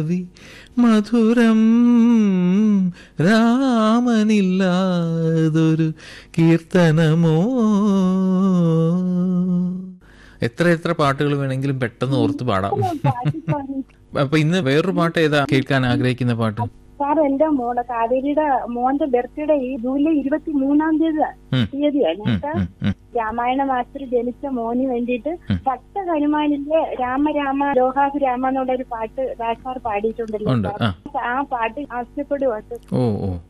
മധുരം രാമനില്ലാതൊരു കീർത്തനമോ എത്ര എത്ര പാട്ടുകൾ വേണമെങ്കിലും പെട്ടെന്ന് ഓർത്ത് പാടാം അപ്പൊ ഇന്ന് വേറൊരു പാട്ട് ഏതാ കേൾക്കാൻ ആഗ്രഹിക്കുന്ന പാട്ട് സാർ എന്റെ മോളെ കാവേരിയുടെ മോന്റെ ബർത്ത്ഡേ ഈ ജൂലൈ ഇരുപത്തി മൂന്നാം തീയതി ഉം. തീയതിയാണ് ഉം, കേട്ടോ ഉം, ഉം. രാമായണ മാസ്റ്റർ ജനിച്ച മോന് വേണ്ടിയിട്ട് ഭക്ത ഹനുമാനിലെ രാമ രാമ ലോഹാഹ് രാമ എന്നുള്ള ഒരു പാട്ട് രാജാർ പാടിയിട്ടുണ്ടല്ലോ ഉണ്ട് സാർ. ആ ആ പാട്ട് ആവശ്യപ്പെടുവാ ഓ ഓ